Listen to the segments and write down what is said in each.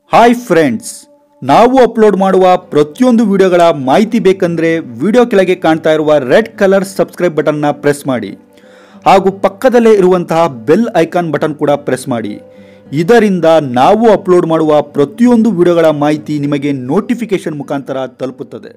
hi friends ನಾವು upload ಮಾಡುವ ಪ್ರತಿಯೊಂದು ವಿಡಿಯೋಗಳ ಮಾಹಿತಿ ಬೇಕಂದ್ರೆ ವಿಡಿಯೋ ಕೆಳಗೆ ಕಾಣ್ತಾ ಇರುವ ರೆಡ್ ಕಲರ್ ಸಬ್ಸ್ಕ್ರೈಬ್ ಬಟನ್ನ ಪ್ರೆಸ್ ಮಾಡಿ ಹಾಗೂ ಪಕ್ಕದಲ್ಲೇ ಇರುವಂತಹ ಬೆಲ್ ಐಕಾನ್ ಬಟನ್ ಕೂಡ ಪ್ರೆಸ್ ಮಾಡಿ ಇದರಿಂದ ನಾವು ಅಪ್ಲೋಡ್ ಮಾಡುವ ಪ್ರತಿಯೊಂದು ವಿಡಿಯೋಗಳ ಮಾಹಿತಿ ನಿಮಗೆ ನೋಟಿಫಿಕೇಶನ್ ಮುಖಾಂತರ ತಲುಪುತ್ತದೆ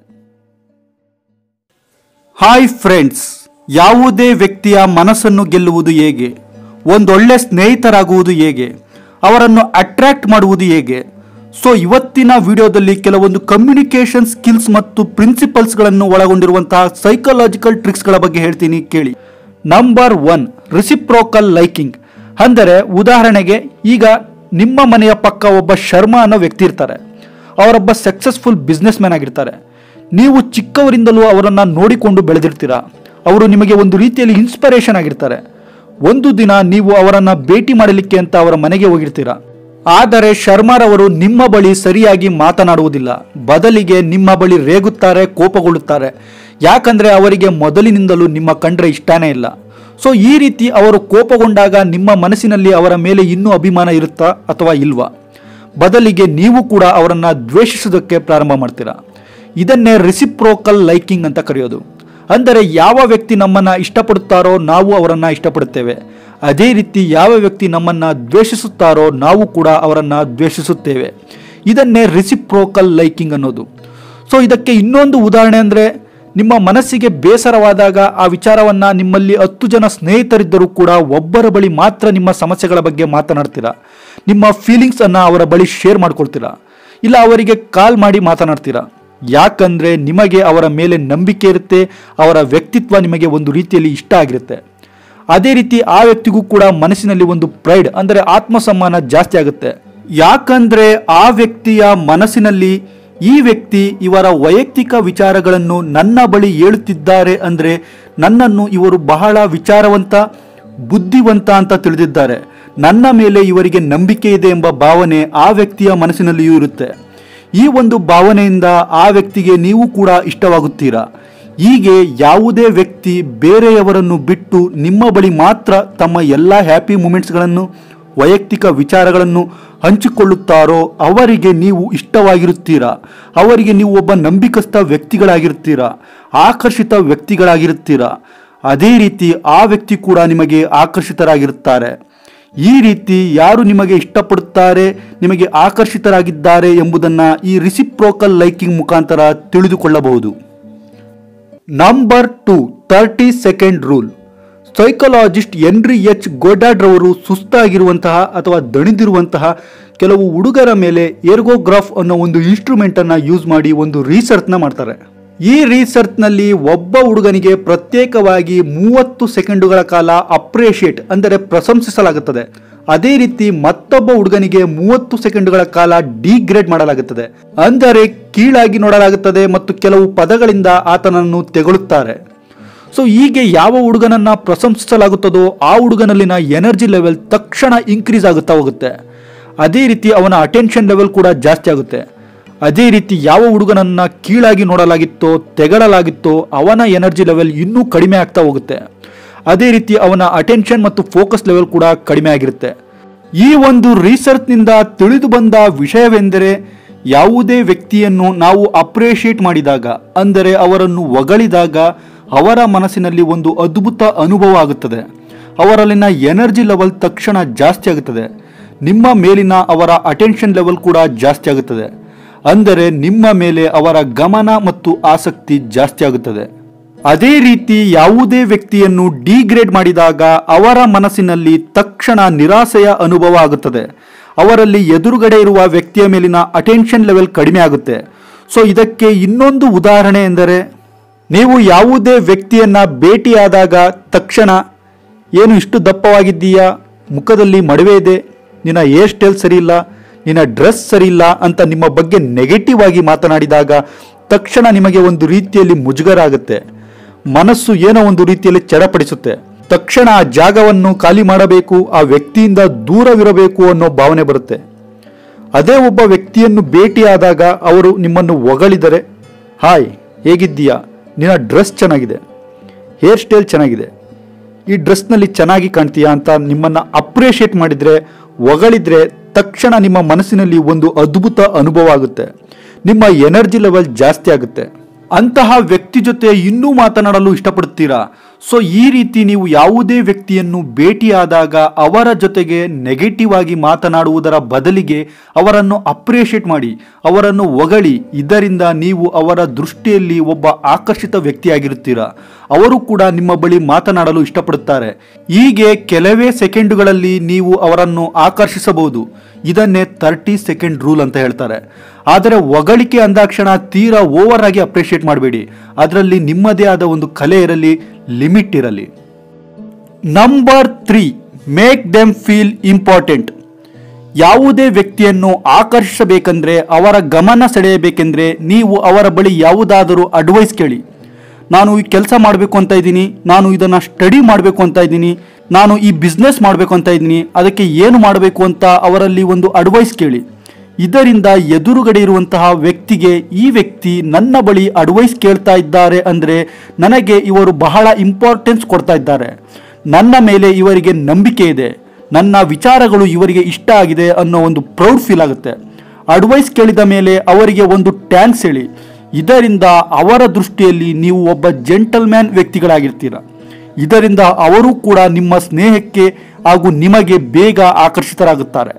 ಹಾಯ್ ಫ್ರೆಂಡ್ಸ್ ಯಾವುದೇ ವ್ಯಕ್ತಿಯ ಮನಸ್ಸನ್ನು ಗೆಲ್ಲುವುದು ಹೇಗೆ ಒಂದೊಳ್ಳೆ ಸ್ನೇಹಿತರಾಗುವುದು ಹೇಗೆ ಅವರನ್ನು ಅಟ್ರಾಕ್ಟ್ ಮಾಡುವುದು ಹೇಗೆ ಸೊ ಇವತ್ತಿನ ವಿಡಿಯೋದಲ್ಲಿ ಕೆಲವೊಂದು ಕಮ್ಯುನಿಕೇಷನ್ ಸ್ಕಿಲ್ಸ್ ಮತ್ತು ಪ್ರಿನ್ಸಿಪಲ್ಸ್ಗಳನ್ನು ಒಳಗೊಂಡಿರುವಂತಹ ಸೈಕಲಾಜಿಕಲ್ ಟ್ರಿಕ್ಸ್ಗಳ ಬಗ್ಗೆ ಹೇಳ್ತೀನಿ ಕೇಳಿ ನಂಬರ್ ಒನ್ ರಿಸಿಪ್ರೋಕಲ್ ಲೈಕಿಂಗ್ ಅಂದರೆ ಉದಾಹರಣೆಗೆ ಈಗ ನಿಮ್ಮ ಮನೆಯ ಪಕ್ಕ ಒಬ್ಬ ಶರ್ಮಾ ಅನ್ನೋ ವ್ಯಕ್ತಿ ಇರ್ತಾರೆ ಅವರೊಬ್ಬ ಸಕ್ಸಸ್ಫುಲ್ ಬಿಸ್ನೆಸ್ ಮ್ಯಾನ್ ಆಗಿರ್ತಾರೆ ನೀವು ಚಿಕ್ಕವರಿಂದಲೂ ಅವರನ್ನು ನೋಡಿಕೊಂಡು ಬೆಳೆದಿರ್ತೀರಾ ಅವರು ನಿಮಗೆ ಒಂದು ರೀತಿಯಲ್ಲಿ ಇನ್ಸ್ಪಿರೇಷನ್ ಆಗಿರ್ತಾರೆ ಒಂದು ದಿನ ನೀವು ಅವರನ್ನು ಭೇಟಿ ಮಾಡಲಿಕ್ಕೆ ಅಂತ ಅವರ ಮನೆಗೆ ಹೋಗಿರ್ತೀರಾ ಆದರೆ ಶರ್ಮಾರವರು ನಿಮ್ಮ ಬಳಿ ಸರಿಯಾಗಿ ಮಾತನಾಡುವುದಿಲ್ಲ ಬದಲಿಗೆ ನಿಮ್ಮ ಬಳಿ ರೇಗುತ್ತಾರೆ ಕೋಪಗೊಳ್ಳುತ್ತಾರೆ ಯಾಕಂದ್ರೆ ಅವರಿಗೆ ಮೊದಲಿನಿಂದಲೂ ನಿಮ್ಮ ಕಂಡ್ರೆ ಇಷ್ಟನೇ ಇಲ್ಲ ಸೊ ಈ ರೀತಿ ಅವರು ಕೋಪಗೊಂಡಾಗ ನಿಮ್ಮ ಮನಸ್ಸಿನಲ್ಲಿ ಅವರ ಮೇಲೆ ಇನ್ನೂ ಅಭಿಮಾನ ಇರುತ್ತಾ ಅಥವಾ ಇಲ್ವಾ ಬದಲಿಗೆ ನೀವು ಕೂಡ ಅವರನ್ನು ದ್ವೇಷಿಸೋದಕ್ಕೆ ಪ್ರಾರಂಭ ಮಾಡ್ತೀರಾ ಇದನ್ನೇ ರಿಸಿಪ್ರೋಕಲ್ ಲೈಕಿಂಗ್ ಅಂತ ಕರೆಯೋದು ಅಂದರೆ ಯಾವ ವ್ಯಕ್ತಿ ನಮ್ಮನ್ನು ಇಷ್ಟಪಡುತ್ತಾರೋ ನಾವು ಅವರನ್ನು ಇಷ್ಟಪಡುತ್ತೇವೆ ಅದೇ ರೀತಿ ಯಾವ ವ್ಯಕ್ತಿ ನಮ್ಮನ್ನು ದ್ವೇಷಿಸುತ್ತಾರೋ ನಾವು ಕೂಡ ಅವರನ್ನು ದ್ವೇಷಿಸುತ್ತೇವೆ ಇದನ್ನೇ ರಿಸಿಪ್ರೋಕಲ್ ಲೈಕಿಂಗ್ ಅನ್ನೋದು ಸೊ ಇದಕ್ಕೆ ಇನ್ನೊಂದು ಉದಾಹರಣೆ ಅಂದರೆ ನಿಮ್ಮ ಮನಸ್ಸಿಗೆ ಬೇಸರವಾದಾಗ ಆ ವಿಚಾರವನ್ನು ನಿಮ್ಮಲ್ಲಿ ಹತ್ತು ಜನ ಸ್ನೇಹಿತರಿದ್ದರೂ ಕೂಡ ಒಬ್ಬರ ಬಳಿ ಮಾತ್ರ ನಿಮ್ಮ ಸಮಸ್ಯೆಗಳ ಬಗ್ಗೆ ಮಾತನಾಡ್ತೀರಾ ನಿಮ್ಮ ಫೀಲಿಂಗ್ಸ್ ಅನ್ನ ಅವರ ಬಳಿ ಶೇರ್ ಮಾಡ್ಕೊಳ್ತೀರಾ ಇಲ್ಲ ಅವರಿಗೆ ಕಾಲ್ ಮಾಡಿ ಮಾತನಾಡ್ತೀರಾ ಯಾಕಂದ್ರೆ ನಿಮಗೆ ಅವರ ಮೇಲೆ ನಂಬಿಕೆ ಇರುತ್ತೆ ಅವರ ವ್ಯಕ್ತಿತ್ವ ನಿಮಗೆ ಒಂದು ರೀತಿಯಲ್ಲಿ ಇಷ್ಟ ಆಗಿರುತ್ತೆ ಅದೇ ರೀತಿ ಆ ವ್ಯಕ್ತಿಗೂ ಕೂಡ ಮನಸ್ಸಿನಲ್ಲಿ ಒಂದು ಪ್ರೈಡ್ ಅಂದರೆ ಆತ್ಮಸಮ್ಮಾನ ಜಾಸ್ತಿ ಆಗುತ್ತೆ ಯಾಕಂದ್ರೆ ಆ ವ್ಯಕ್ತಿಯ ಮನಸ್ಸಿನಲ್ಲಿ ಈ ವ್ಯಕ್ತಿ ಇವರ ವೈಯಕ್ತಿಕ ವಿಚಾರಗಳನ್ನು ನನ್ನ ಬಳಿ ಹೇಳುತ್ತಿದ್ದಾರೆ ಅಂದ್ರೆ ನನ್ನನ್ನು ಇವರು ಬಹಳ ವಿಚಾರವಂತ ಬುದ್ಧಿವಂತ ಅಂತ ತಿಳಿದಿದ್ದಾರೆ ನನ್ನ ಮೇಲೆ ಇವರಿಗೆ ನಂಬಿಕೆ ಇದೆ ಎಂಬ ಭಾವನೆ ಆ ವ್ಯಕ್ತಿಯ ಮನಸ್ಸಿನಲ್ಲಿಯೂ ಇರುತ್ತೆ ಈ ಒಂದು ಭಾವನೆಯಿಂದ ಆ ವ್ಯಕ್ತಿಗೆ ನೀವು ಕೂಡ ಇಷ್ಟವಾಗುತ್ತೀರಾ ಹೀಗೆ ಯಾವುದೇ ವ್ಯಕ್ತಿ ಬೇರೆಯವರನ್ನು ಬಿಟ್ಟು ನಿಮ್ಮ ಬಳಿ ಮಾತ್ರ ತಮ್ಮ ಎಲ್ಲ ಹ್ಯಾಪಿ ಮೂಮೆಂಟ್ಸ್ಗಳನ್ನು ವೈಯಕ್ತಿಕ ವಿಚಾರಗಳನ್ನು ಹಂಚಿಕೊಳ್ಳುತ್ತಾರೋ ಅವರಿಗೆ ನೀವು ಇಷ್ಟವಾಗಿರುತ್ತೀರಾ ಅವರಿಗೆ ನೀವು ಒಬ್ಬ ನಂಬಿಕಸ್ಥ ವ್ಯಕ್ತಿಗಳಾಗಿರುತ್ತೀರಾ ಆಕರ್ಷಿತ ವ್ಯಕ್ತಿಗಳಾಗಿರುತ್ತೀರಾ ಅದೇ ರೀತಿ ಆ ವ್ಯಕ್ತಿ ಕೂಡ ನಿಮಗೆ ಆಕರ್ಷಿತರಾಗಿರುತ್ತಾರೆ ಈ ರೀತಿ ಯಾರು ನಿಮಗೆ ಇಷ್ಟಪಡುತ್ತಾರೆ ನಿಮಗೆ ಆಕರ್ಷಿತರಾಗಿದ್ದಾರೆ ಎಂಬುದನ್ನು ಈ ರಿಸಿಪ್ರೋಕಲ್ ಲೈಕಿಂಗ್ ಮುಖಾಂತರ ತಿಳಿದುಕೊಳ್ಳಬಹುದು number two thirty second rule psychologist Henry H ಗೋಡಾಡ್ ರವರು ಸುಸ್ತಾಗಿರುವಂತಹ ಅಥವಾ ದಣಿದಿರುವಂತಹ ಕೆಲವು ಹುಡುಗರ ಮೇಲೆ ಏರ್ಗೋಗ್ರಾಫ್ ಅನ್ನೋ ಒಂದು ಇನ್ಸ್ಟ್ರೂಮೆಂಟ್ ಅನ್ನ ಯೂಸ್ ಮಾಡಿ ಒಂದು ರಿಸರ್ಚ್ನ ಮಾಡ್ತಾರೆ ಈ ರಿಸರ್ಚ್ನಲ್ಲಿ ಒಬ್ಬ ಹುಡುಗನಿಗೆ ಪ್ರತ್ಯೇಕವಾಗಿ ಮೂವತ್ತು ಸೆಕೆಂಡುಗಳ ಕಾಲ ಅಪ್ರಿಷಿಯೇಟ್ ಅಂದರೆ ಪ್ರಶಂಸಿಸಲಾಗುತ್ತದೆ ಅದೇ ರೀತಿ ಮತ್ತೊಬ್ಬ ಹುಡುಗನಿಗೆ ಮೂವತ್ತು ಸೆಕೆಂಡುಗಳ ಕಾಲ ಡಿಗ್ರೇಡ್ ಮಾಡಲಾಗುತ್ತದೆ ಅಂದರೆ ಕೀಳಾಗಿ ನೋಡಲಾಗುತ್ತದೆ ಮತ್ತು ಕೆಲವು ಪದಗಳಿಂದ ಆತನನ್ನು ತೆಗಳುತ್ತಾರೆ ಸೊ ಹೀಗೆ ಯಾವ ಹುಡುಗನನ್ನ ಪ್ರಶಂಸಿಸಲಾಗುತ್ತದೋ ಆ ಹುಡುಗನಲ್ಲಿನ ಎನರ್ಜಿ ಲೆವೆಲ್ ತಕ್ಷಣ ಇನ್ಕ್ರೀಸ್ ಆಗುತ್ತಾ ಹೋಗುತ್ತೆ ಅದೇ ರೀತಿ ಅವನ ಅಟೆನ್ಷನ್ ಲೆವೆಲ್ ಕೂಡ ಜಾಸ್ತಿ ಆಗುತ್ತೆ ಅದೇ ರೀತಿ ಯಾವ ಹುಡುಗನನ್ನ ಕೀಳಾಗಿ ನೋಡಲಾಗಿತ್ತೋ ತೆಗಳಲಾಗಿತ್ತೋ ಅವನ ಎನರ್ಜಿ ಲೆವೆಲ್ ಇನ್ನೂ ಕಡಿಮೆ ಆಗ್ತಾ ಹೋಗುತ್ತೆ ಅದೇ ರೀತಿ ಅವನ ಅಟೆನ್ಷನ್ ಮತ್ತು ಫೋಕಸ್ ಲೆವೆಲ್ ಕೂಡ ಕಡಿಮೆ ಆಗಿರುತ್ತೆ ಈ ಒಂದು ರಿಸರ್ಚ್ನಿಂದ ತಿಳಿದು ಬಂದ ವಿಷಯವೆಂದರೆ ಯಾವುದೇ ವ್ಯಕ್ತಿಯನ್ನು ನಾವು ಅಪ್ರಿಷಿಯೇಟ್ ಮಾಡಿದಾಗ ಅಂದರೆ ಅವರನ್ನು ಹೊಗಳಿದಾಗ ಅವರ ಮನಸ್ಸಿನಲ್ಲಿ ಒಂದು ಅದ್ಭುತ ಅನುಭವ ಆಗುತ್ತದೆ ಅವರಲ್ಲಿನ ಎನರ್ಜಿ ಲೆವೆಲ್ ತಕ್ಷಣ ಜಾಸ್ತಿ ಆಗುತ್ತದೆ ನಿಮ್ಮ ಮೇಲಿನ ಅವರ ಅಟೆನ್ಷನ್ ಲೆವೆಲ್ ಕೂಡ ಜಾಸ್ತಿ ಆಗುತ್ತದೆ ಅಂದರೆ ನಿಮ್ಮ ಮೇಲೆ ಅವರ ಗಮನ ಮತ್ತು ಆಸಕ್ತಿ ಜಾಸ್ತಿ ಆಗುತ್ತದೆ ಅದೇ ರೀತಿ ಯಾವುದೇ ವ್ಯಕ್ತಿಯನ್ನು ಡಿಗ್ರೇಡ್ ಮಾಡಿದಾಗ ಅವರ ಮನಸ್ಸಿನಲ್ಲಿ ತಕ್ಷಣ ನಿರಾಸೆಯ ಅನುಭವ ಆಗುತ್ತದೆ ಅವರಲ್ಲಿ ಎದುರುಗಡೆ ಇರುವ ವ್ಯಕ್ತಿಯ ಮೇಲಿನ ಅಟೆನ್ಷನ್ ಲೆವೆಲ್ ಕಡಿಮೆ ಆಗುತ್ತೆ ಸೊ ಇದಕ್ಕೆ ಇನ್ನೊಂದು ಉದಾಹರಣೆ ಎಂದರೆ ನೀವು ಯಾವುದೇ ವ್ಯಕ್ತಿಯನ್ನ ಭೇಟಿಯಾದಾಗ ತಕ್ಷಣ ಏನು ಇಷ್ಟು ದಪ್ಪವಾಗಿದ್ದೀಯಾ ಮುಖದಲ್ಲಿ ಮಡುವೆ ಇದೆ ನಿನ್ನ ಹೇರ್ ಸ್ಟೈಲ್ ಸರಿ ಇಲ್ಲ ನಿನ್ನ ಡ್ರೆಸ್ ಸರಿ ಇಲ್ಲ ಅಂತ ನಿಮ್ಮ ಬಗ್ಗೆ ನೆಗೆಟಿವ್ ಆಗಿ ಮಾತನಾಡಿದಾಗ ತಕ್ಷಣ ನಿಮಗೆ ಒಂದು ರೀತಿಯಲ್ಲಿ ಮುಜುಗರ ಆಗುತ್ತೆ ಮನಸ್ಸು ಏನೋ ಒಂದು ರೀತಿಯಲ್ಲಿ ಚಡಪಡಿಸುತ್ತೆ ತಕ್ಷಣ ಆ ಜಾಗವನ್ನು ಖಾಲಿ ಮಾಡಬೇಕು ಆ ವ್ಯಕ್ತಿಯಿಂದ ದೂರವಿರಬೇಕು ಅನ್ನೋ ಭಾವನೆ ಬರುತ್ತೆ ಅದೇ ಒಬ್ಬ ವ್ಯಕ್ತಿಯನ್ನು ಭೇಟಿಯಾದಾಗ ಅವರು ನಿಮ್ಮನ್ನು ಹೊಗಳಿದರೆ ಹಾಯ್ ಹೇಗಿದ್ದೀಯಾ ನಿನ್ನ ಡ್ರೆಸ್ ಚೆನ್ನಾಗಿದೆ ಹೇರ್ ಸ್ಟೈಲ್ ಚೆನ್ನಾಗಿದೆ ಈ ಡ್ರೆಸ್ನಲ್ಲಿ ಚೆನ್ನಾಗಿ ಕಾಣ್ತೀಯಾ ಅಂತ ನಿಮ್ಮನ್ನು ಅಪ್ರಿಷಿಯೇಟ್ ಮಾಡಿದರೆ ಹೊಗಳಿದ್ರೆ ತಕ್ಷಣ ನಿಮ್ಮ ಮನಸ್ಸಿನಲ್ಲಿ ಒಂದು ಅದ್ಭುತ ಅನುಭವ ಆಗುತ್ತೆ ನಿಮ್ಮ ಎನರ್ಜಿ ಲೆವೆಲ್ ಜಾಸ್ತಿ ಆಗುತ್ತೆ ಅಂತಹ ವ್ಯಕ್ತಿ ಜೊತೆ ಇನ್ನೂ ಮಾತನಾಡಲು ಇಷ್ಟಪಡುತ್ತೀರಾ ಸೊ ಈ ರೀತಿ ನೀವು ಯಾವುದೇ ವ್ಯಕ್ತಿಯನ್ನು ಭೇಟಿಯಾದಾಗ ಅವರ ಜೊತೆಗೆ ನೆಗೆಟಿವ್ ಆಗಿ ಮಾತನಾಡುವುದರ ಬದಲಿಗೆ ಅವರನ್ನು ಅಪ್ರಿಷಿಯೇಟ್ ಮಾಡಿ ಅವರನ್ನು ಹೊಗಳಿ ಇದರಿಂದ ನೀವು ಅವರ ದೃಷ್ಟಿಯಲ್ಲಿ ಒಬ್ಬ ಆಕರ್ಷಿತ ವ್ಯಕ್ತಿಯಾಗಿರುತ್ತೀರಾ ಅವರು ಕೂಡ ನಿಮ್ಮ ಬಳಿ ಮಾತನಾಡಲು ಇಷ್ಟಪಡುತ್ತಾರೆ ಹೀಗೆ ಕೆಲವೇ ಸೆಕೆಂಡುಗಳಲ್ಲಿ ನೀವು ಅವರನ್ನು ಆಕರ್ಷಿಸಬಹುದು ಇದನ್ನೇ ತರ್ಟಿ ಸೆಕೆಂಡ್ ರೂಲ್ ಅಂತ ಹೇಳ್ತಾರೆ ಆದರೆ ಹೊಗಳಿಕೆ ಅಂದಾಕ್ಷಣ ತೀರಾ ಓವರ್ ಆಗಿ ಅಪ್ರಿಷಿಯೇಟ್ ಮಾಡಬೇಡಿ ಅದರಲ್ಲಿ ನಿಮ್ಮದೇ ಆದ ಒಂದು ಕಲೆ ಇರಲಿ ಲಿಮಿಟ್ ಇರಲಿ number three make them feel important ಯಾವುದೇ ವ್ಯಕ್ತಿಯನ್ನು ಆಕರ್ಷಿಸಬೇಕೆಂದ್ರೆ ಅವರ ಗಮನ ಸೆಳೆಯಬೇಕೆಂದ್ರೆ ನೀವು ಅವರ ಬಳಿ ಯಾವುದಾದರೂ ಅಡ್ವೈಸ್ ಕೇಳಿ ನಾನು ಈ ಕೆಲಸ ಮಾಡಬೇಕು ಅಂತ ಇದ್ದೀನಿ ನಾನು ಇದನ್ನು ಸ್ಟಡಿ ಮಾಡಬೇಕು ಅಂತ ಇದ್ದೀನಿ ನಾನು ಈ ಬಿಸ್ನೆಸ್ ಮಾಡಬೇಕು ಅಂತ ಇದ್ದೀನಿ ಅದಕ್ಕೆ ಏನು ಮಾಡಬೇಕು ಅಂತ ಅವರಲ್ಲಿ ಒಂದು ಅಡ್ವೈಸ್ ಕೇಳಿ ಇದರಿಂದ ಎದುರುಗಡೆ ಇರುವಂತಹ ವ್ಯಕ್ತಿಗೆ ಈ ವ್ಯಕ್ತಿ ನನ್ನ ಬಳಿ ಅಡ್ವೈಸ್ ಕೇಳ್ತಾ ಇದ್ದಾರೆ ಅಂದರೆ ನನಗೆ ಇವರು ಬಹಳ ಇಂಪಾರ್ಟೆನ್ಸ್ ಕೊಡ್ತಾ ಇದ್ದಾರೆ ನನ್ನ ಮೇಲೆ ಇವರಿಗೆ ನಂಬಿಕೆ ಇದೆ ನನ್ನ ವಿಚಾರಗಳು ಇವರಿಗೆ ಇಷ್ಟ ಆಗಿದೆ ಅನ್ನೋ ಒಂದು ಪ್ರೌಡ್ ಫೀಲ್ ಆಗುತ್ತೆ ಅಡ್ವೈಸ್ ಕೇಳಿದ ಮೇಲೆ ಅವರಿಗೆ ಒಂದು ಟ್ಯಾಂಕ್ಸ್ ಹೇಳಿ ಇದರಿಂದ ಅವರ ದೃಷ್ಟಿಯಲ್ಲಿ ನೀವು ಒಬ್ಬ ಜೆಂಟಲ್ಮ್ಯಾನ್ ವ್ಯಕ್ತಿಗಳಾಗಿರ್ತೀರ ಇದರಿಂದ ಅವರು ಕೂಡ ನಿಮ್ಮ ಸ್ನೇಹಕ್ಕೆ ಹಾಗೂ ನಿಮಗೆ ಬೇಗ ಆಕರ್ಷಿತರಾಗುತ್ತಾರೆ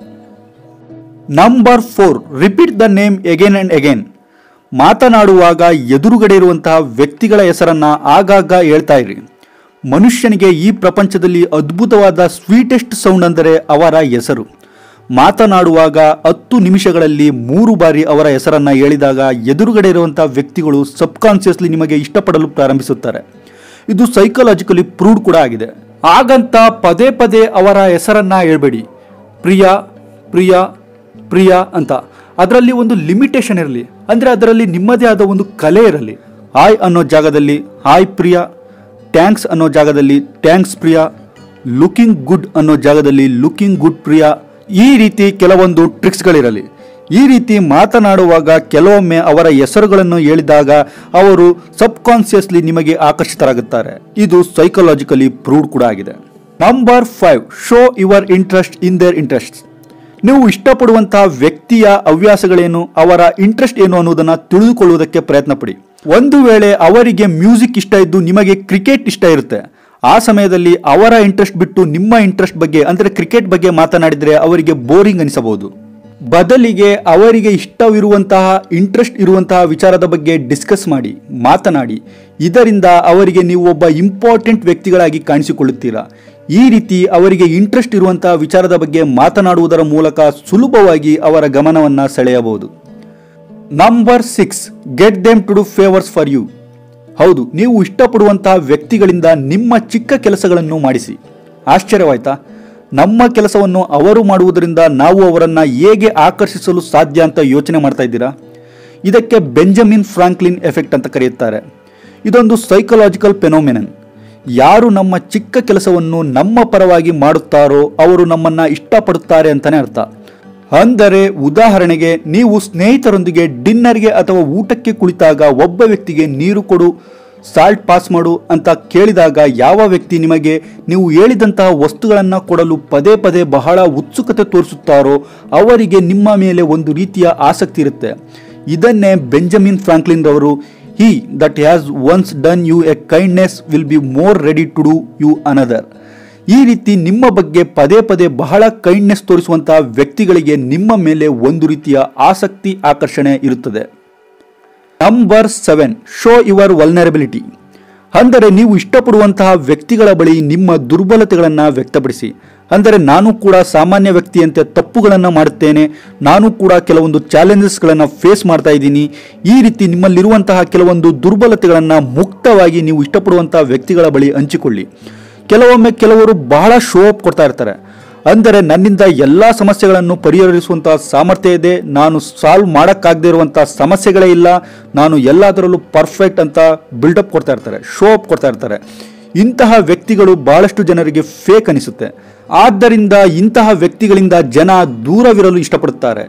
number four repeat the name again and again ಮಾತನಾಡುವಾಗ ಎದುರುಗಡೆ ಇರುವಂತಹ ವ್ಯಕ್ತಿಗಳ ಹೆಸರನ್ನ ಆಗಾಗ ಹೇಳ್ತಾ ಇರಿ ಮನುಷ್ಯನಿಗೆ ಈ ಪ್ರಪಂಚದಲ್ಲಿ ಅದ್ಭುತವಾದ ಸ್ವೀಟೆಸ್ಟ್ ಸೌಂಡ್ ಅಂದರೆ ಅವರ ಹೆಸರು ಮಾತನಾಡುವಾಗ ಹತ್ತು ನಿಮಿಷಗಳಲ್ಲಿ ಮೂರು ಬಾರಿ ಅವರ ಹೆಸರನ್ನ ಹೇಳಿದಾಗ ಎದುರುಗಡೆ ಇರುವಂತಹ ವ್ಯಕ್ತಿಗಳು ಸಬ್ಕಾನ್ಸಿಯಸ್ಲಿ ನಿಮಗೆ ಇಷ್ಟಪಡಲು ಪ್ರಾರಂಭಿಸುತ್ತಾರೆ ಇದು ಸೈಕಾಲಜಿಕಲಿ ಪ್ರೂವ್ಡ್ ಕೂಡ ಆಗಿದೆ ಹಾಗಂತ ಪದೇ ಪದೇ ಅವರ ಹೆಸರನ್ನ ಹೇಳ್ಬೇಡಿ ಪ್ರಿಯಾ ಪ್ರಿಯಾ ಪ್ರಿಯಾ ಅಂತ ಅದರಲ್ಲಿ ಒಂದು ಲಿಮಿಟೇಷನ್ ಇರಲಿ ಅಂದರೆ ಅದರಲ್ಲಿ ನಿಮ್ಮದೇ ಆದ ಒಂದು ಕಲೆ ಇರಲಿ ಹಾಯ್ ಅನ್ನೋ ಜಾಗದಲ್ಲಿ ಹಾಯ್ ಪ್ರಿಯಾ ಟ್ಯಾಂಕ್ಸ್ ಅನ್ನೋ ಜಾಗದಲ್ಲಿ ಟ್ಯಾಂಕ್ಸ್ ಪ್ರಿಯಾ ಲುಕಿಂಗ್ ಗುಡ್ ಅನ್ನೋ ಜಾಗದಲ್ಲಿ ಲುಕಿಂಗ್ ಗುಡ್ ಪ್ರಿಯಾ ಈ ರೀತಿ ಕೆಲವೊಂದು ಟ್ರಿಕ್ಸ್ಗಳಿರಲಿ ಈ ರೀತಿ ಮಾತನಾಡುವಾಗ ಕೆಲವೊಮ್ಮೆ ಅವರ ಹೆಸರುಗಳನ್ನು ಹೇಳಿದಾಗ ಅವರು ಸಬ್ಕಾನ್ಸಿಯಸ್ಲಿ ನಿಮಗೆ ಆಕರ್ಷಿತರಾಗುತ್ತಾರೆ ಇದು ಸೈಕಾಲಜಿಕಲಿ ಪ್ರೂವ್ಡ್ ಕೂಡ ಆಗಿದೆ number five show your interest in their interest ನೀವು ಇಷ್ಟಪಡುವಂತಹ ವ್ಯಕ್ತಿಯ ಹವ್ಯಾಸಗಳೇನು ಅವರ ಇಂಟ್ರೆಸ್ಟ್ ಏನು ಅನ್ನೋದನ್ನ ತಿಳಿದುಕೊಳ್ಳುವುದಕ್ಕೆ ಪ್ರಯತ್ನ ಪಡಿ ಒಂದು ವೇಳೆ ಅವರಿಗೆ ಮ್ಯೂಸಿಕ್ ಇಷ್ಟ ಇದ್ದು ನಿಮಗೆ ಕ್ರಿಕೆಟ್ ಇಷ್ಟ ಇರುತ್ತೆ ಆ ಸಮಯದಲ್ಲಿ ಅವರ ಇಂಟ್ರೆಸ್ಟ್ ಬಿಟ್ಟು ನಿಮ್ಮ ಇಂಟ್ರೆಸ್ಟ್ ಬಗ್ಗೆ ಅಂದರೆ ಕ್ರಿಕೆಟ್ ಬಗ್ಗೆ ಮಾತನಾಡಿದರೆ ಅವರಿಗೆ ಬೋರಿಂಗ್ ಅನಿಸಬಹುದು ಬದಲಿಗೆ ಅವರಿಗೆ ಇಷ್ಟವಿರುವಂತಹ ಇಂಟ್ರೆಸ್ಟ್ ಇರುವಂತಹ ವಿಚಾರದ ಬಗ್ಗೆ ಡಿಸ್ಕಸ್ ಮಾಡಿ ಮಾತನಾಡಿ ಇದರಿಂದ ಅವರಿಗೆ ನೀವು ಒಬ್ಬ ಇಂಪಾರ್ಟೆಂಟ್ ವ್ಯಕ್ತಿಗಳಾಗಿ ಕಾಣಿಸಿಕೊಳ್ಳುತ್ತೀರಾ ಈ ರೀತಿ ಅವರಿಗೆ ಇಂಟ್ರೆಸ್ಟ್ ಇರುವಂತಹ ವಿಚಾರದ ಬಗ್ಗೆ ಮಾತನಾಡುವುದರ ಮೂಲಕ ಸುಲಭವಾಗಿ ಅವರ ಗಮನವನ್ನು ಸೆಳೆಯಬಹುದು number six get them to do favours for you ಹೌದು ನೀವು ಇಷ್ಟಪಡುವಂತಹ ವ್ಯಕ್ತಿಗಳಿಂದ ನಿಮ್ಮ ಚಿಕ್ಕ ಕೆಲಸಗಳನ್ನು ಮಾಡಿಸಿ ಆಶ್ಚರ್ಯವಾಯ್ತಾ ನಮ್ಮ ಕೆಲಸವನ್ನು ಅವರು ಮಾಡುವುದರಿಂದ ನಾವು ಅವರನ್ನು ಹೇಗೆ ಆಕರ್ಷಿಸಲು ಸಾಧ್ಯ ಅಂತ ಯೋಚನೆ ಮಾಡ್ತಾ ಇದ್ದೀರಾ ಇದಕ್ಕೆ ಬೆಂಜಮಿನ್ ಫ್ರಾಂಕ್ಲಿನ್ ಎಫೆಕ್ಟ್ ಅಂತ ಕರೆಯುತ್ತಾರೆ ಇದೊಂದು ಸೈಕಲಾಜಿಕಲ್ ಫೆನೋಮಿನನ್ ಯಾರು ನಮ್ಮ ಚಿಕ್ಕ ಕೆಲಸವನ್ನು ನಮ್ಮ ಪರವಾಗಿ ಮಾಡುತ್ತಾರೋ ಅವರು ನಮ್ಮನ್ನ ಇಷ್ಟಪಡುತ್ತಾರೆ ಅಂತಾನೆ ಅರ್ಥ ಅಂದರೆ ಉದಾಹರಣೆಗೆ ನೀವು ಸ್ನೇಹಿತರೊಂದಿಗೆ ಡಿನ್ನರ್ಗೆ ಅಥವಾ ಊಟಕ್ಕೆ ಕುಳಿತಾಗ ಒಬ್ಬ ವ್ಯಕ್ತಿಗೆ ನೀರು ಕೊಡು ಸಾಲ್ಟ್ ಪಾಸ್ ಮಾಡು ಅಂತ ಕೇಳಿದಾಗ ಯಾವ ವ್ಯಕ್ತಿ ನಿಮಗೆ ನೀವು ಹೇಳಿದಂತಹ ವಸ್ತುಗಳನ್ನು ಕೊಡಲು ಪದೇ ಪದೇ ಬಹಳ ಉತ್ಸುಕತೆ ತೋರಿಸುತ್ತಾರೋ ಅವರಿಗೆ ನಿಮ್ಮ ಮೇಲೆ ಒಂದು ರೀತಿಯ ಆಸಕ್ತಿ ಇರುತ್ತೆ ಇದನ್ನೇ ಬೆಂಜಮಿನ್ ಫ್ರಾಂಕ್ಲಿನ್ ರವರು he that has once done you a kindness will be more ready to do you another ಈ ರೀತಿ ನಿಮ್ಮ ಬಗ್ಗೆ ಪದೇ ಪದೇ ಬಹಳ ಕೈಂಡ್ನೆಸ್ ತೋರಿಸುವಂತಹ ವ್ಯಕ್ತಿಗಳಿಗೆ ನಿಮ್ಮ ಮೇಲೆ ಒಂದು ರೀತಿಯ ಆಸಕ್ತಿ ಆಕರ್ಷಣೆ ಇರುತ್ತದೆ number seven show your vulnerability ಅಂದರೆ ನೀವು ಇಷ್ಟಪಡುವಂತಹ ವ್ಯಕ್ತಿಗಳ ಬಳಿ ನಿಮ್ಮ ದುರ್ಬಲತೆಗಳನ್ನು ವ್ಯಕ್ತಪಡಿಸಿ ಅಂದರೆ ನಾನು ಕೂಡ ಸಾಮಾನ್ಯ ವ್ಯಕ್ತಿಯಂತೆ ತಪ್ಪುಗಳನ್ನು ಮಾಡುತ್ತೇನೆ ನಾನು ಕೂಡ ಕೆಲವೊಂದು ಚಾಲೆಂಜಸ್ಗಳನ್ನು ಫೇಸ್ ಮಾಡ್ತಾ ಇದ್ದೀನಿ ಈ ರೀತಿ ನಿಮ್ಮಲ್ಲಿರುವಂತಹ ಕೆಲವೊಂದು ದುರ್ಬಲತೆಗಳನ್ನು ಮುಕ್ತವಾಗಿ ನೀವು ಇಷ್ಟಪಡುವಂತಹ ವ್ಯಕ್ತಿಗಳ ಬಳಿ ಹಂಚಿಕೊಳ್ಳಿ ಕೆಲವೊಮ್ಮೆ ಕೆಲವರು ಬಹಳ ಶೋ ಅಪ್ ಕೊಡ್ತಾ ಇರ್ತಾರೆ ಅಂದರೆ ನನ್ನಿಂದ ಎಲ್ಲ ಸಮಸ್ಯೆಗಳನ್ನು ಪರಿಹರಿಸುವಂತಹ ಸಾಮರ್ಥ್ಯ ಇದೆ ನಾನು ಸಾಲ್ವ್ ಮಾಡೋಕ್ಕಾಗದೇ ಇರುವಂತಹ ಸಮಸ್ಯೆಗಳೇ ಇಲ್ಲ ನಾನು ಎಲ್ಲದರಲ್ಲೂ ಪರ್ಫೆಕ್ಟ್ ಅಂತ ಬಿಲ್ಡಪ್ ಕೊಡ್ತಾ ಇರ್ತಾರೆ ಶೋ ಅಪ್ ಕೊಡ್ತಾ ಇರ್ತಾರೆ ಇಂತಹ ವ್ಯಕ್ತಿಗಳು ಬಹಳಷ್ಟು ಜನರಿಗೆ ಫೇಕ್ ಅನಿಸುತ್ತೆ ಆದ್ದರಿಂದ ಇಂತಹ ವ್ಯಕ್ತಿಗಳಿಂದ ಜನ ದೂರವಿರಲು ಇಷ್ಟಪಡುತ್ತಾರೆ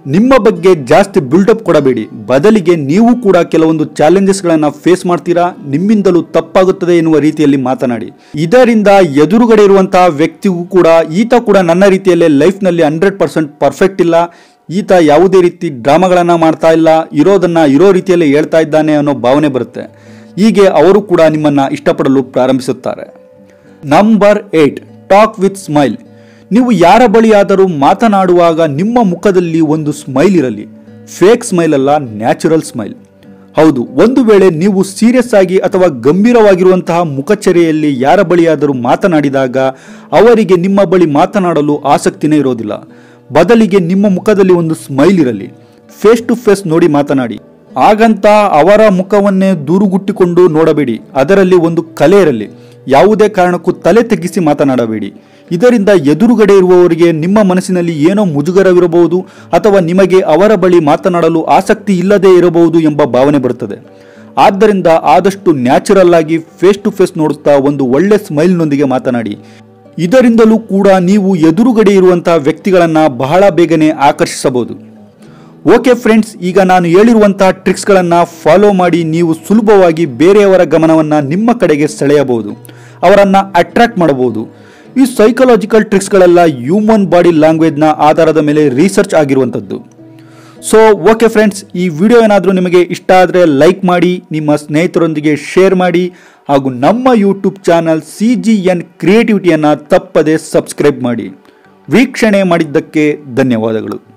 ನಿಮ್ಮ ಬಗ್ಗೆ ಜಾಸ್ತಿ ಬಿಲ್ಡಪ್ ಕೊಡಬೇಡಿ ಬದಲಿಗೆ ನೀವು ಕೂಡ ಕೆಲವೊಂದು ಚಾಲೆಂಜಸ್ಗಳನ್ನು ಫೇಸ್ ಮಾಡ್ತೀರಾ ನಿಮ್ಮಿಂದಲೂ ತಪ್ಪಾಗುತ್ತದೆ ಎನ್ನುವ ರೀತಿಯಲ್ಲಿ ಮಾತನಾಡಿ ಇದರಿಂದ ಎದುರುಗಡೆ ಇರುವಂತಹ ವ್ಯಕ್ತಿಗೂ ಕೂಡ ಈತ ಕೂಡ ನನ್ನ ರೀತಿಯಲ್ಲೇ ಲೈಫ್ನಲ್ಲಿ ಹಂಡ್ರೆಡ್ ಪರ್ಸೆಂಟ್ ಪರ್ಫೆಕ್ಟ್ ಇಲ್ಲ ಈತ ಯಾವುದೇ ರೀತಿ ಡ್ರಾಮಾಗಳನ್ನು ಮಾಡ್ತಾ ಇಲ್ಲ ಇರೋದನ್ನ ಇರೋ ರೀತಿಯಲ್ಲಿ ಹೇಳ್ತಾ ಇದ್ದಾನೆ ಅನ್ನೋ ಭಾವನೆ ಬರುತ್ತೆ ಹೀಗೆ ಅವರು ಕೂಡ ನಿಮ್ಮನ್ನ ಇಷ್ಟಪಡಲು ಪ್ರಾರಂಭಿಸುತ್ತಾರೆ number eight talk with smile ನೀವು ಯಾರ ಬಳಿಯಾದರೂ ಮಾತನಾಡುವಾಗ ನಿಮ್ಮ ಮುಖದಲ್ಲಿ ಒಂದು ಸ್ಮೈಲ್ ಇರಲಿ ಫೇಕ್ ಸ್ಮೈಲ್ ಅಲ್ಲ ನ್ಯಾಚುರಲ್ ಸ್ಮೈಲ್ ಹೌದು ಒಂದು ವೇಳೆ ನೀವು ಸೀರಿಯಸ್ ಆಗಿ ಅಥವಾ ಗಂಭೀರವಾಗಿರುವಂತಹ ಮುಖಚರ್ಯೆಯಲ್ಲಿ ಯಾರ ಬಳಿಯಾದರೂ ಮಾತನಾಡಿದಾಗ ಅವರಿಗೆ ನಿಮ್ಮ ಬಳಿ ಮಾತನಾಡಲು ಆಸಕ್ತಿನೇ ಇರೋದಿಲ್ಲ ಬದಲಿಗೆ ನಿಮ್ಮ ಮುಖದಲ್ಲಿ ಒಂದು ಸ್ಮೈಲ್ ಇರಲಿ ಫೇಸ್ ಟು ಫೇಸ್ ನೋಡಿ ಮಾತನಾಡಿ ಹಾಗಂತ ಅವರ ಮುಖವನ್ನೇ ದೂರುಗುಟ್ಟಿಕೊಂಡು ನೋಡಬೇಡಿ ಅದರಲ್ಲಿ ಒಂದು ಕಲೆ ಇರಲಿ ಯಾವುದೇ ಕಾರಣಕ್ಕೂ ತಲೆ ತಗ್ಗಿಸಿ ಮಾತನಾಡಬೇಡಿ ಇದರಿಂದ ಎದುರುಗಡೆ ಇರುವವರಿಗೆ ನಿಮ್ಮ ಮನಸ್ಸಿನಲ್ಲಿ ಏನೋ ಮುಜುಗರವಿರಬಹುದು ಅಥವಾ ನಿಮಗೆ ಅವರ ಬಳಿ ಮಾತನಾಡಲು ಆಸಕ್ತಿ ಇಲ್ಲದೆ ಇರಬಹುದು ಎಂಬ ಭಾವನೆ ಬರುತ್ತದೆ ಆದ್ದರಿಂದ ಆದಷ್ಟು ನ್ಯಾಚುರಲ್ ಆಗಿ ಫೇಸ್ ಟು ಫೇಸ್ ನೋಡುತ್ತಾ ಒಂದು ಒಳ್ಳೆ ಸ್ಮೈಲ್ನೊಂದಿಗೆ ಮಾತನಾಡಿ ಇದರಿಂದಲೂ ಕೂಡ ನೀವು ಎದುರುಗಡೆ ಇರುವಂತಹ ವ್ಯಕ್ತಿಗಳನ್ನ ಬಹಳ ಬೇಗನೆ ಆಕರ್ಷಿಸಬಹುದು ಓಕೆ ಫ್ರೆಂಡ್ಸ್ ಈಗ ನಾನು ಹೇಳಿರುವಂತಹ ಟ್ರಿಕ್ಸ್ಗಳನ್ನು ಫಾಲೋ ಮಾಡಿ ನೀವು ಸುಲಭವಾಗಿ ಬೇರೆಯವರ ಗಮನವನ್ನು ನಿಮ್ಮ ಕಡೆಗೆ ಸೆಳೆಯಬಹುದು ಅವರನ್ನು ಅಟ್ರಾಕ್ಟ್ ಮಾಡಬಹುದು ಈ ಸೈಕಲಾಜಿಕಲ್ ಟ್ರಿಕ್ಸ್ಗಳೆಲ್ಲ ಹ್ಯೂಮನ್ ಬಾಡಿ ಲ್ಯಾಂಗ್ವೇಜ್ನ ಆಧಾರದ ಮೇಲೆ ರಿಸರ್ಚ್ ಆಗಿರುವಂಥದ್ದು ಸೊ ಓಕೆ ಫ್ರೆಂಡ್ಸ್ ಈ ವಿಡಿಯೋ ಏನಾದರೂ ನಿಮಗೆ ಇಷ್ಟ ಆದರೆ ಲೈಕ್ ಮಾಡಿ ನಿಮ್ಮ ಸ್ನೇಹಿತರೊಂದಿಗೆ ಶೇರ್ ಮಾಡಿ ಹಾಗೂ ನಮ್ಮ YouTube channel C G N ಕ್ರಿಯೇಟಿವಿಟಿಯನ್ನು ತಪ್ಪದೆ ಸಬ್ಸ್ಕ್ರೈಬ್ ಮಾಡಿ ವೀಕ್ಷಣೆ ಮಾಡಿದ್ದಕ್ಕೆ ಧನ್ಯವಾದಗಳು